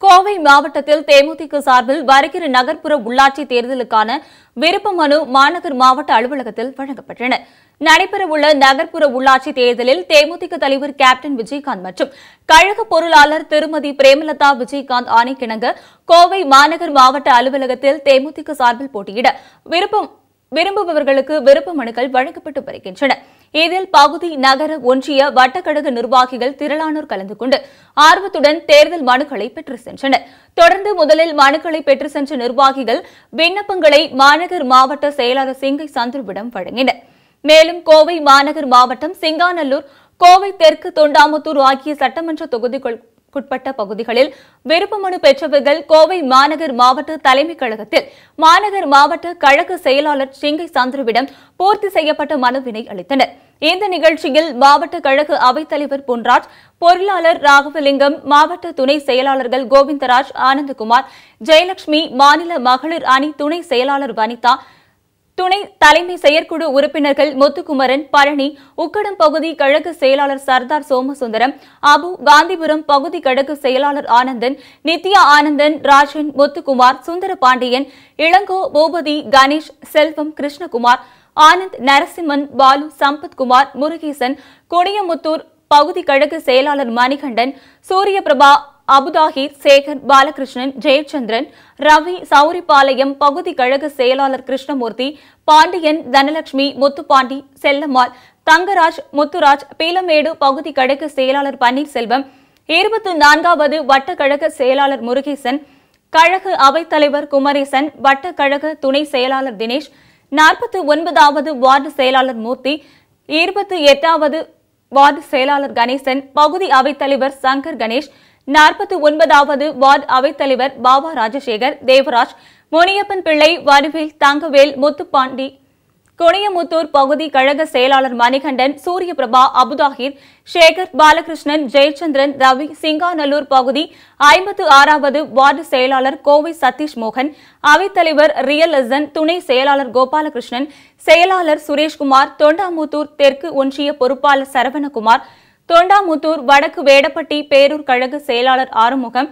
கோவை மாவட்டத்தில் தேமுதிக சார்பில் வருகிற நகர்ப்புற உள்ளாட்சி தேர்தலுக்கான விருப்ப மனு மாநகர் மாவட்ட அலுவலகத்தில் வழங்கப்பட்டன நடைபெறவுள்ள நகர்ப்புற உள்ளாட்சி தேர்தலில் தேமுதிக தலைவர் கேப்டன் விஜயகாந்த் மற்றும் கழக பொருளாளர் திருமதி பிரேமலதா விஜயகாந்த் ஆணைக்கிணங்க கோவை மாநகர் மாவட்ட அலுவலகத்தில் தேமுதிக சார்பில் போட்டியிட விருப்பம் விரும்புபவர்களுக்கு விருப்ப மனுக்கள் வழங்கப்பட்டு வருகின்றன இதில் பகுதி நகர ஒன்றிய வட்டக்கழக நிர்வாகிகள் திரளானோர் கலந்து கொண்டு ஆர்வத்துடன் தேர்தல் மனுக்களை பெற்று சென்றனர் தொடர்ந்து முதலில் மனுக்களை பெற்று சென்ற நிர்வாகிகள் விண்ணப்பங்களை மாநகர் மாவட்ட செயலாளர் சிங்கை சந்துருவிடம் வழங்கினர் மேலும் கோவை மாநகர் மாவட்டம் சிங்காநல்லூர் கோவை தெற்கு தொண்டாமுத்தூர் ஆகிய சட்டமன்ற தொகுதிகளுக்குட்பட்ட பகுதிகளில் விருப்ப மனு பெற்றவர்கள் கோவை மாநகர் மாவட்ட தலைமைக் கழகத்தில் மாநகர் மாவட்ட கழக செயலாளர் சிங்கை சந்துருவிடம் பூர்த்தி செய்யப்பட்ட மனுவினை அளித்தனர் இந்த நிகழ்ச்சியில் மாவட்ட கழக அவைத்தலைவர் பொன்ராஜ் பொருளாளர் ராகவலிங்கம் மாவட்ட துணை செயலாளர்கள் கோவிந்தராஜ் ஆனந்தகுமார் ஜெயலட்சுமி மாநில மகளிர் அணி துணை செயலாளர் வனிதா துணை தலைமை செயற்குழு உறுப்பினர்கள் முத்துக்குமரன் பழனி உக்கடம் பகுதி கழக செயலாளர் சர்தார் சோமசுந்தரம் அபு காந்திபுரம் பகுதி கழக செயலாளர் ஆனந்தன் நித்யா ஆனந்தன் ராஜன் முத்துக்குமார் சுந்தர பாண்டியன் இளங்கோ பூபதி கணேஷ் செல்வம் கிருஷ்ணகுமார் ஆனந்த் நரசிம்மன் பாலு சம்பத்குமார் முருகேசன் கொடியமுத்தூர் பகுதி கழக செயலாளர் மணிகண்டன் சூரியபிரபா அபுதாஹிர் சேகர் பாலகிருஷ்ணன் ஜெயச்சந்திரன் ரவி சௌரிபாளையம் பகுதி கழக செயலாளர் கிருஷ்ணமூர்த்தி பாண்டியன் தனலட்சுமி முத்துப்பாண்டி செல்லம்மாள் தங்கராஜ் முத்துராஜ் பீலமேடு பகுதி கழக செயலாளர் பன்னீர்செல்வம் இருபத்தி நான்காவது வட்ட கழக செயலாளர் முருகேசன் கழக அவைத்தலைவர் குமரேசன் வட்ட கழக துணை செயலாளர் தினேஷ் நாற்பத்தி ஒன்பதாவது வார்டு செயலாளர் மூர்த்தி இருபத்தி எட்டாவது வார்டு செயலாளர் கணேசன் பகுதி அவைத்தலைவர் சங்கர் கணேஷ் நாற்பத்தி ஒன்பதாவது வார்டு அவைத்தலைவர் பாபா ராஜசேகர் தேவராஜ் முனியப்பன் பிள்ளை வடிவேல் தங்கவேல் முத்துப்பாண்டி கொணியமுத்தூர் பகுதி கழக செயலாளர் மணிகண்டன் சூரியபிரபா அபுதாஹிர் சேகர் பாலகிருஷ்ணன் ஜெயச்சந்திரன் ரவி சிங்காநல்லூர் பகுதி ஐம்பத்து ஆறாவது வார்டு செயலாளர் கோவை சதீஷ் மோகன் அவைத்தலைவர் ரியல் அசன் துணை செயலாளர் கோபாலகிருஷ்ணன் செயலாளர் சுரேஷ்குமார் தொண்டாமுத்தூர் தெற்கு ஒன்றிய பொறுப்பாளர் சரவணகுமார் தொண்டாமுத்தூர் வடக்கு வேடப்பட்டி பேரூர் கழக செயலாளர் ஆறுமுகம்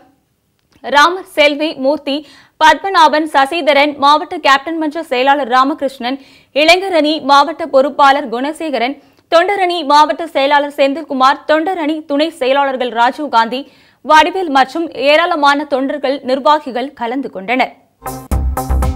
ராமர் செல்வி மூர்த்தி பத்மநாபன் சசிதரன் மாவட்ட கேப்டன் மன்ற செயலாளர் ராமகிருஷ்ணன் இளைஞரணி மாவட்ட பொறுப்பாளர் குணசேகரன் தொண்டரணி மாவட்ட செயலாளர் செந்தில்குமார் தொண்டரணி துணை செயலாளர்கள் ராஜீவ் காந்தி வடிவேல் மற்றும் ஏராளமான தொண்டர்கள் நிர்வாகிகள் கலந்து கொண்டனர்